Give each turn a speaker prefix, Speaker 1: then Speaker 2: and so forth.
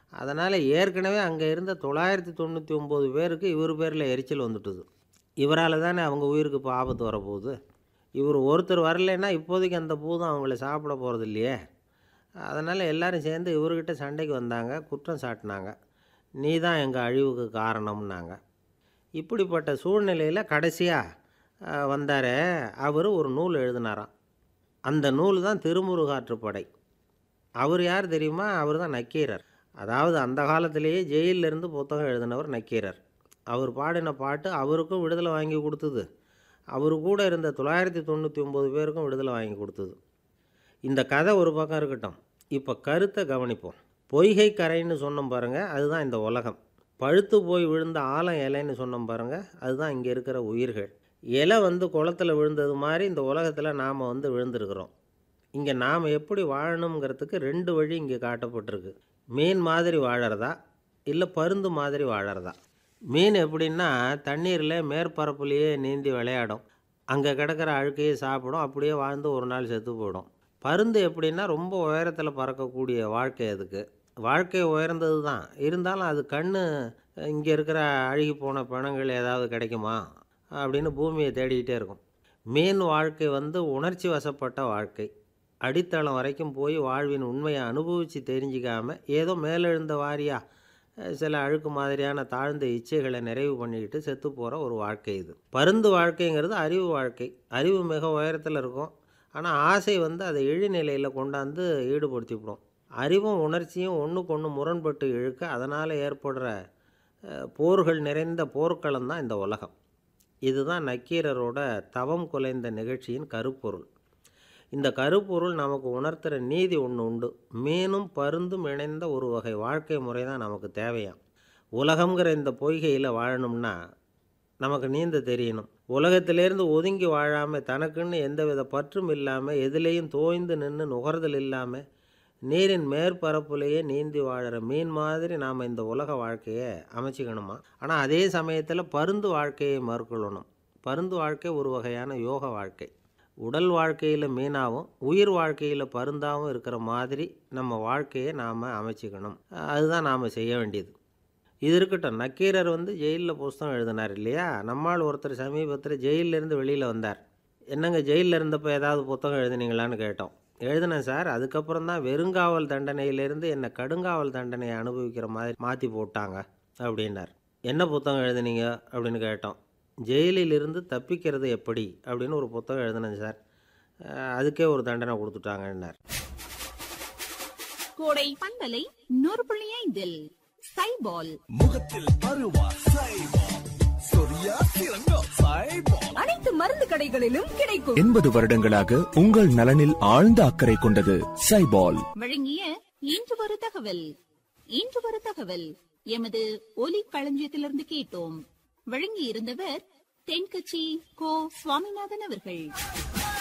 Speaker 1: அதனால் ஏற்கனவே அங்கே இருந்த தொள்ளாயிரத்தி தொண்ணூற்றி ஒம்பது பேருக்கு இவர் பேரில் எரிச்சல் வந்துட்டுது இவரால் தானே அவங்க உயிருக்கு இப்போ ஆபத்து வரப்போகுது இவர் ஒருத்தர் வரலைன்னா இப்போதைக்கு அந்த பூதம் அவங்கள சாப்பிட போகிறது இல்லையே அதனால் எல்லாரும் சேர்ந்து இவர்கிட்ட சண்டைக்கு வந்தாங்க குற்றம் சாட்டினாங்க நீ தான் எங்கள் அழிவுக்கு காரணம்னாங்க இப்படிப்பட்ட சூழ்நிலையில் கடைசியாக வந்தாரே அவர் ஒரு நூல் எழுதினாராம் அந்த நூல் தான் திருமுருகாற்றுப்படை அவர் யார் தெரியுமா அவர் தான் நக்கீரர் அதாவது அந்த காலத்திலேயே ஜெயில்ல இருந்து புத்தகம் எழுதினவர் நக்கீரர் அவர் பாடின பாட்டு அவருக்கும் விடுதலை வாங்கி கொடுத்தது அவர் கூட இருந்த தொள்ளாயிரத்தி தொண்ணூற்றி ஒம்பது பேருக்கும் விடுதலை வாங்கி கொடுத்தது இந்த கதை ஒரு பக்கம் இருக்கட்டும் இப்போ கருத்தை கவனிப்போம் பொய்கை கரைன்னு சொன்னோம் பாருங்கள் அதுதான் இந்த உலகம் பழுத்து போய் விழுந்த ஆலம் இலைன்னு சொன்னோம் பாருங்கள் அதுதான் இங்கே இருக்கிற உயிர்கள் இலை வந்து குளத்துல விழுந்தது மாதிரி இந்த உலகத்தில் நாம் வந்து விழுந்திருக்கிறோம் இங்கே நாம் எப்படி வாழணுங்கிறதுக்கு ரெண்டு வழி இங்கே காட்டப்பட்டிருக்கு மீன் மாதிரி வாழறதா இல்லை பருந்து மாதிரி வாழறதா மீன் எப்படின்னா தண்ணீரில் மேற்பரப்புலேயே நீந்தி விளையாடும் அங்கே கிடக்கிற அழுக்கையே சாப்பிடும் அப்படியே வாழ்ந்து ஒரு நாள் செத்து போயிடும் பருந்து எப்படின்னா ரொம்ப உயரத்தில் பறக்கக்கூடிய வாழ்க்கை அதுக்கு வாழ்க்கை உயர்ந்தது தான் இருந்தாலும் அது கண் இங்கே இருக்கிற அழுகி போன பிணங்கள் ஏதாவது கிடைக்குமா அப்படின்னு பூமியை தேடிக்கிட்டே இருக்கும் மீன் வாழ்க்கை வந்து உணர்ச்சி வசப்பட்ட வாழ்க்கை அடித்தளம் வரைக்கும் போய் வாழ்வின் உண்மையை அனுபவித்து தெரிஞ்சிக்காம ஏதோ மேலெழுந்த வாரியா அஹ், சில அழுக்கு மாதிரியான தாழ்ந்த இச்சைகளை நிறைவு பண்ணிக்கிட்டு செத்து போகிற ஒரு வாழ்க்கை இது பருந்து வாழ்க்கைங்கிறது அறிவு வாழ்க்கை அறிவு மிக உயரத்தில் இருக்கும் ஆனால் ஆசை வந்து அதை இழிநிலையில் கொண்டாந்து ஈடுபடுத்திவிடும் அறிவும் உணர்ச்சியும் ஒன்றுக்கு ஒன்று முரண்பட்டு இழுக்க அதனால் ஏற்படுற அஹ், போர்கள் நிறைந்த போர்க்களம் தான் இந்த உலகம் இதுதான் நக்கீரரோட தவம் குலைந்த நிகழ்ச்சியின் கருப்பொருள் இந்த கருப்பொருள் நமக்கு உணர்த்துகிற நீதி ஒன்று உண்டு மீனும் பருந்தும் இணைந்த ஒரு வகை வாழ்க்கை முறை தான் நமக்கு தேவையாம் உலகம்ங்கிற இந்த பொய்கையில் வாழணும்னா நமக்கு நீந்த தெரியணும் உலகத்திலேருந்து ஒதுங்கி வாழாமல் தனக்குன்னு எந்தவித பற்றும் இல்லாமல் எதுலேயும் தோய்ந்து நின்று நுகர்தல் இல்லாமல் நீரின் மேற்பரப்புலேயே நீந்தி வாழுற மீன் மாதிரி நாம் இந்த உலக வாழ்க்கையை அமைச்சிக்கணுமா ஆனால் அதே சமயத்தில் பருந்து வாழ்க்கையை மேற்கொள்ளணும் பருந்து வாழ்க்கை ஒரு வகையான யோக வாழ்க்கை உடல் வாழ்க்கையில் மீனாவும் உயிர் வாழ்க்கையில் பருந்தாவும் இருக்கிற மாதிரி நம்ம வாழ்க்கையை நாம் அமைச்சிக்கணும் அதுதான் நாம் செய்ய வேண்டியது இது இருக்கட்டும் நக்கீரர் வந்து ஜெயிலில் புஸ்தகம் எழுதினார் இல்லையா நம்மால் ஒருத்தர் சமீபத்தில் ஜெயிலிருந்து வெளியில் வந்தார் என்னங்க ஜெயிலில் இருந்தப்போ ஏதாவது புத்தகம் எழுதுனீங்களான்னு கேட்டோம் எழுதினேன் சார் அதுக்கப்புறம் தான் வெறுங்காவல் தண்டனையிலேருந்து என்னை கடுங்காவல் தண்டனையை அனுபவிக்கிற மாதிரி மாற்றி போட்டாங்க அப்படின்னார் என்ன புத்தகம் எழுதுனீங்க அப்படின்னு கேட்டோம் ஜெயிலில் இருந்து தப்பிக்கிறது எப்படி அப்படின்னு ஒரு புத்தகம் எழுதினேன் சார் அஹ் அதுக்கே ஒரு தண்டனை கொடுத்துட்டாங்கன்னார்
Speaker 2: கோடை பண்பலை நூறு புள்ளி ஐந்தில் சைபால்
Speaker 3: முகத்தில் பருவா சைபால் சொரியா சிறங்கோ சைபால்
Speaker 2: அனைத்து மருந்து கடைகளிலும் கிடைக்கும்
Speaker 4: எண்பது வருடங்களாக உங்கள் நலனில் ஆழ்ந்த அக்கறை கொண்டது சைபால்
Speaker 2: வழங்கிய இன்று ஒரு தகவல் இன்று ஒரு தகவல் எமது ஒலி களஞ்சியத்திலிருந்து கேட்டோம் வழங்கி இருந்தவர் தென்கட்சி கோ சுவாமிநாதன் அவர்கள்